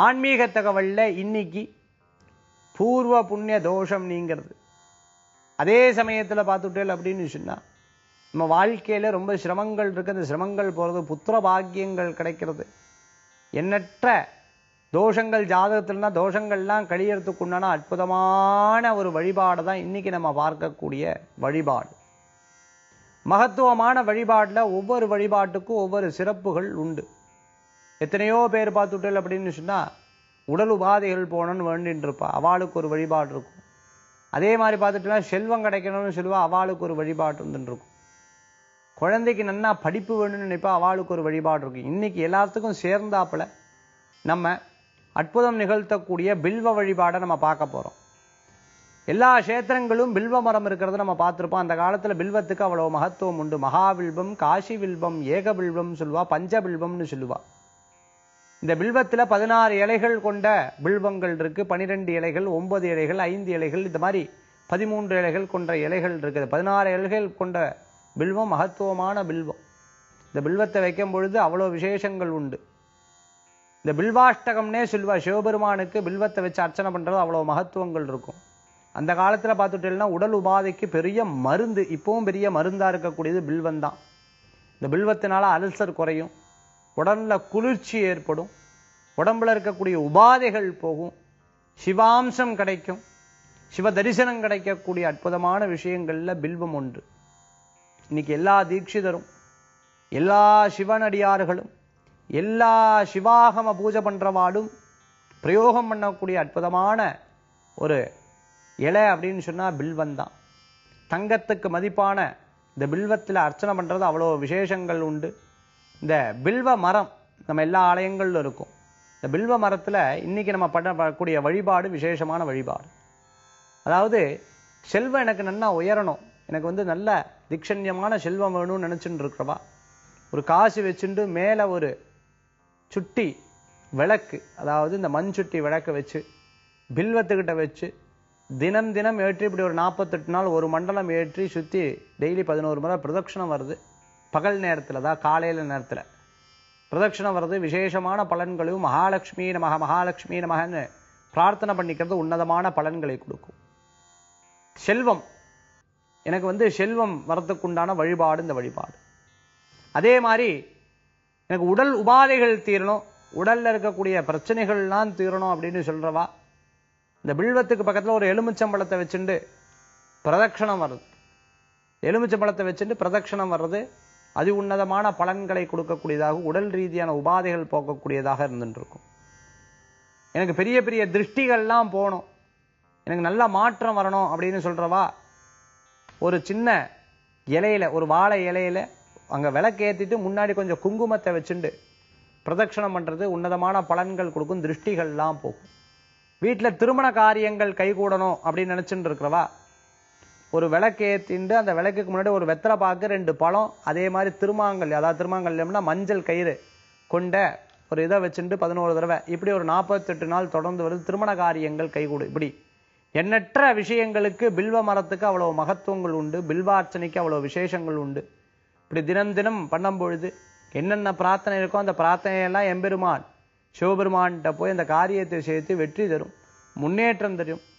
ஆன்மீக தகவல்ல இன்னைக்கு பூர்வ புண்ணிய தோஷம் நீங்கிறது அதே சமயத்துல பார்த்துட்டேல் அப்படின்னு சொன்னா நம்ம வாழ்க்கையில ரொம்ப சிரமங்கள் இருக்கு அந்த சிரமங்கள் போறது புத்திர பாக்கியங்கள் கிடைக்கிறது எண்ணற்ற தோஷங்கள் ஜாதகத்தில்னா தோஷங்கள்லாம் கழியறதுக்கு உண்டான அற்புதமான ஒரு வழிபாடு தான் இன்னைக்கு நம்ம பார்க்கக்கூடிய வழிபாடு மகத்துவமான வழிபாடுல ஒவ்வொரு வழிபாட்டுக்கும் ஒவ்வொரு சிறப்புகள் உண்டு எத்தனையோ பேர் பார்த்துட்டல் அப்படின்னு சொன்னா உடல் உபாதைகள் போகணும்னு வேண்டின்னு இருப்பா அவளுக்கு ஒரு வழிபாடு இருக்கும் அதே மாதிரி பார்த்துட்டுனா செல்வம் கிடைக்கணும்னு சொல்லுவா அவளுக்கு ஒரு வழிபாடு இருந்துட்டு இருக்கும் குழந்தைக்கு நன்னா படிப்பு வேணும்னு நினைப்பா அவளுக்கு ஒரு வழிபாடு இருக்கும் இன்னைக்கு எல்லாத்துக்கும் சேர்ந்தாப்புல நம்ம அற்புதம் நிகழ்த்தக்கூடிய பில்வ வழிபாடை நம்ம பார்க்க போறோம் எல்லா கஷேத்திரங்களும் பில்வ மரம் இருக்கிறத நம்ம பார்த்திருப்போம் அந்த காலத்துல பில்வத்துக்கு அவ்வளவு மகத்துவம் உண்டு மகாபில்வம் காசி வில்வம் ஏக பில்வம் சொல்லுவா பஞ்ச பில்வம்னு சொல்லுவா இந்த பில்வத்துல பதினாறு இலைகள் கொண்ட பில்வங்கள் இருக்கு பனிரெண்டு இலைகள் ஒன்பது இலைகள் ஐந்து இலைகள் இந்த மாதிரி பதிமூன்று இலைகள் கொண்ட இலைகள் இருக்குது பதினாறு இலைகள் கொண்ட பில்வம் மகத்துவமான பில்வம் இந்த பில்வத்தை வைக்கும் பொழுது அவ்வளோ விசேஷங்கள் உண்டு இந்த பில்வாஷ்டகம்னே சொல்லுவா சிவபெருமானுக்கு பில்வத்தை வச்சு அர்ச்சனை பண்றது அவ்வளோ மகத்துவங்கள் இருக்கும் அந்த காலத்துல பார்த்துட்டேன்னா உடல் உபாதைக்கு பெரிய மருந்து இப்பவும் பெரிய மருந்தா இருக்கக்கூடியது பில்வம் தான் இந்த பில்வத்தினால அல்சர் குறையும் உடல்ல குளிர்ச்சி ஏற்படும் உடம்புல இருக்கக்கூடிய உபாதைகள் போகும் சிவாம்சம் கிடைக்கும் சிவ தரிசனம் கிடைக்கக்கூடிய அற்புதமான விஷயங்கள்ல பில்வம் ஒன்று இன்னைக்கு எல்லா தீட்சிதரும் எல்லா சிவனடியார்களும் எல்லா சிவாகம பூஜை பண்றவாடும் பிரயோகம் பண்ணக்கூடிய அற்புதமான ஒரு இலை அப்படின்னு சொன்னா பில்வம் தான் தங்கத்துக்கு மதிப்பான இந்த பில்வத்தில் அர்ச்சனை பண்றது அவ்வளோ விசேஷங்கள் உண்டு இந்த பில்வ மரம் நம்ம எல்லா ஆலயங்களிலும் இருக்கும் இந்த பில்வ மரத்துல இன்னைக்கு நம்ம பண்ணக்கூடிய வழிபாடு விசேஷமான வழிபாடு அதாவது செல்வம் எனக்கு நல்லா உயரணும் எனக்கு வந்து நல்ல திக்ஷண்யமான செல்வம் வேணும்னு நினைச்சுட்டு இருக்கிறவா ஒரு காசு வச்சுட்டு மேலே ஒரு சுட்டி விளக்கு அதாவது இந்த மண் சுட்டி விளக்கு வச்சு பில்வத்துக்கிட்ட வச்சு தினம் தினம் ஏற்றி இப்படி ஒரு நாற்பத்தெட்டு நாள் ஒரு மண்டலம் ஏற்றி சுற்றி டெய்லி பதினோரு முறை பிரதட்சணம் வருது பகல் நேரத்தில் தான் காலையில் நேரத்தில் பிரதட்சணம் வருது விசேஷமான பலன்களையும் மகாலட்சுமி நமக மகாலட்சுமி நமகன்னு பிரார்த்தனை பண்ணிக்கிறது உன்னதமான பலன்களை கொடுக்கும் செல்வம் எனக்கு வந்து செல்வம் வரத்துக்குண்டான வழிபாடு இந்த வழிபாடு அதே மாதிரி எனக்கு உடல் உபாதைகள் தீரணும் உடல்ல இருக்கக்கூடிய பிரச்சனைகள்லாம் தீரணும் அப்படின்னு சொல்றவா இந்த பில்வத்துக்கு பக்கத்துல ஒரு எலுமிச்சம்பழத்தை வச்சுண்டு பிரதட்சணம் வருது எலுமிச்சம்பழத்தை வச்சுட்டு பிரதட்சணம் வர்றது அதி உன்னதமான பலன்களை கொடுக்கக்கூடியதாக உடல் ரீதியான உபாதைகள் போக்கக்கூடியதாக இருந்துட்டு இருக்கும் எனக்கு பெரிய பெரிய திருஷ்டிகள்லாம் போகணும் எனக்கு நல்ல மாற்றம் வரணும் அப்படின்னு சொல்றவா ஒரு சின்ன இலையில ஒரு வாழை இலையில அங்க விளக்கு ஏத்திட்டு முன்னாடி கொஞ்சம் குங்குமத்தை வச்சுண்டு பிரதட்சணம் பண்றது உன்னதமான பலன்கள் கொடுக்கும் திருஷ்டிகள்லாம் போகும் வீட்டுல திருமண காரியங்கள் கைகூடணும் அப்படின்னு நினைச்சுட்டு இருக்கிறவா ஒரு விளக்கு ஏத்திண்டு அந்த விளக்குக்கு முன்னாடி ஒரு வெத்தலை பாக்கு ரெண்டு பழம் அதே மாதிரி திருமாங்கல் அதாவது திருமாங்கல்யம்னா மஞ்சள் கயிறு கொண்ட ஒரு இதை வச்சுட்டு பதினோரு தடவை இப்படி ஒரு நாற்பத்தெட்டு நாள் தொடர்ந்து வருது திருமண காரியங்கள் கைகூடும் இப்படி எண்ணற்ற விஷயங்களுக்கு பில்வ மரத்துக்கு அவ்வளவு மகத்துவங்கள் உண்டு பில்வார்ச்சனைக்கு அவ்வளவு விசேஷங்கள் உண்டு இப்படி தினம் தினம் பண்ணும் பொழுது என்னென்ன பிரார்த்தனை இருக்கோ அந்த பிரார்த்தனையெல்லாம் எம்பெருமான் சிவபெருமான்கிட்ட போய் அந்த காரியத்தை சேர்த்து வெற்றி தரும் முன்னேற்றம் தரும்